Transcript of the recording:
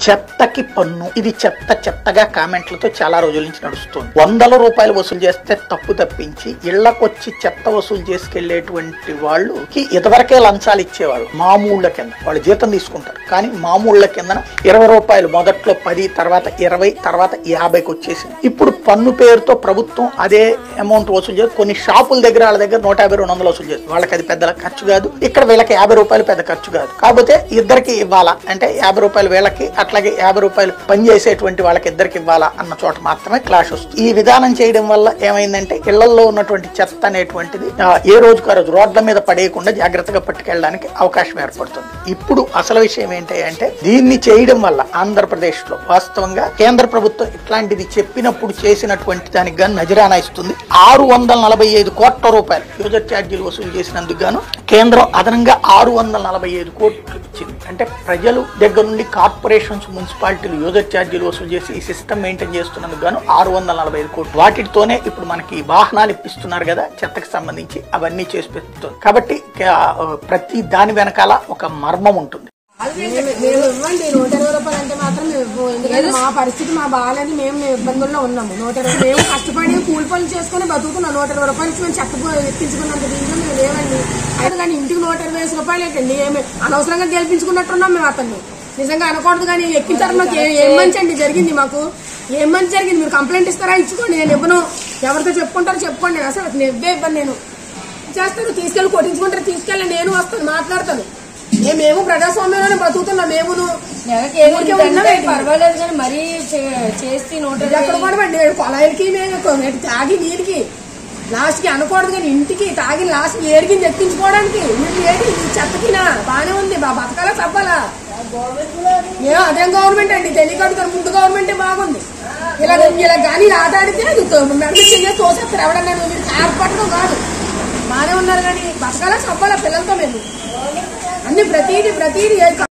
చెత్తకి పన్ను ఇది చెత్త చెత్తగా కామెంట్లతో చాలా రోజుల నుంచి నడుస్తుంది వందల రూపాయలు వసూలు చేస్తే తప్పు తప్పించి ఇళ్లకొచ్చి చెత్త వసూలు చేసుకెళ్లేటువంటి వాళ్ళకి ఇదివరకే లంచాలు ఇచ్చేవాళ్ళు మామూళ్ళ కింద వాళ్ళు జీతం తీసుకుంటారు కానీ మామూళ్ళ కింద ఇరవై రూపాయలు మొదట్లో పది తర్వాత ఇరవై తర్వాత యాభైకి వచ్చేసింది ఇప్పుడు పన్ను పేరుతో ప్రభుత్వం అదే అమౌంట్ వసూలు చేసి కొన్ని షాపుల దగ్గర వాళ్ళ దగ్గర నూట యాభై రెండు వందలు వసూలు చేస్తుంది వాళ్ళకి అది పెద్ద ఖర్చు కాదు ఇక్కడ వీళ్ళకి యాభై రూపాయలు పెద్ద ఖర్చు కాదు కాకపోతే ఇద్దరికి ఇవ్వాలా అంటే యాభై రూపాయలు వీళ్ళకి అట్లాగే యాభై రూపాయలు పని చేసేటువంటి వాళ్ళకి ఇద్దరికి ఇవ్వాలా అన్న చోట మాత్రమే క్లాష్ వస్తుంది ఈ విధానం చేయడం వల్ల ఏమైందంటే ఇళ్లలో ఉన్నటువంటి చెత్త అనేటువంటిది ఆ, ఏ రోజుకు ఆ రోజు రోడ్ల మీద పడేయకుండా జాగ్రత్తగా పట్టుకెళ్ళడానికి అవకాశం ఏర్పడుతుంది ఇప్పుడు అసలు విషయం ఏంటి అంటే దీన్ని చేయడం వల్ల ఆంధ్రప్రదేశ్ లో వాస్తవంగా కేంద్ర ప్రభుత్వం ఇట్లాంటిది చెప్పినప్పుడు చేసినటువంటి దానికి గాను నజరానా ఇస్తుంది ఆరు వందల నలభై ఐదు కోట్ల రూపాయలు యూజర్ ఛార్జీలు వసూలు చేసినందుకు గాను కేంద్రం అదనంగా ఆరు వందల నలభై ఐదు కోట్లు ఇచ్చింది అంటే ప్రజలు దగ్గర నుండి కార్పొరేషన్స్ మున్సిపాలిటీలు యూజర్ ఛార్జీలు వసూలు చేసి ఈ సిస్టమ్ మెయింటైన్ చేస్తున్నందుకు గాను ఆరు వందల నలభై ఐదు కోట్లు వాటితోనే ఇప్పుడు మనకి వాహనాలు ఇప్పిస్తున్నారు కదా చెత్తకి సంబంధించి అవన్నీ చేసి పెడుతుంది కాబట్టి ఆ, ప్రతి దాని వెనకాల ఒక మర్మం ఉంటుంది మేము మేము ఇవ్వండి నూట ఇరవై రూపాయలు అంటే మాత్రం మేము ఇవ్వము ఎందుకంటే మా పరిస్థితి మా బాగాలేదు మేము మేము ఇబ్బందుల్లో ఉన్నాము నూట ఇరవై మేము కష్టపడి కూలి పనులు చేసుకుని బతుకుతున్నాం నూట ఇరవై రూపాయలు ఇచ్చి మేము చెత్త పో- ఎక్కించుకున్నంత దీంట్లో మేము లేవండి అయితే కానీ ఇంటికి నూట ఇరవై ఐదు రూపాయలు ఏంటండి ఏమి అనవసరంగా గెలిపించుకున్నట్టున్నాం మేము అతన్ని నిజంగా అనకూడదు కానీ ఎక్కించారు మాకు ఏ- ఏం మంచి అండి జరిగింది మాకు ఏం మంచి జరిగింది మీరు కంప్లైంట్ ఇస్తారా ఇచ్చుకోండి నేను ఇవ్వను ఎవరితో చెప్పుకుంటారో చెప్పుకోండి నేను అసలు నేను ఇవ్వే ఇవ్వను నేను చేస్తారు తీసుకెళ్ళి కొట్టించుకుంటారు తీసుకెళ్ళి నేను వస్తాను మాట్లాడతాను ఏ- మేము ప్రజాస్వామ్యంలోనే బతుకుతున్నాం మేమును నెలకి ఊరికే ఏముందంటే ఉన్నామేంటి? పర్వాలేదు కానీ మరీ చే- చేసి నూట ఇది ఎక్కడ కూడా పడి కొలాయిలకి మేము కొ- తాగి నీటికి లాస్ట్ కి అనకూడదు కానీ ఇంటికి తాగి లాస్ట్ ఏడికి ఎక్కించుకోవడానికి వీళ్ళు ఏంటి ఈ చెత్తకినా బానే ఉంది బా బతకాలా చెప్పాలా ఏమో అదేం గవర్నమెంట్ అండి తెలియకడుగుతారు ముందు గవర్నమెంటే బాగుంది ఇలా ఇలా కానీ ఆట ఆడితే మెడ చెయ్యి తోసేస్తారు ఎవడన్నా నువ్వు మీరు ఏర్పడడం కాదు బానే ఉన్నారు కానీ బతకాలా చెప్పాలా పిల్లలతో మేము అన్ని ప్రతిదీ ప్రతిదీ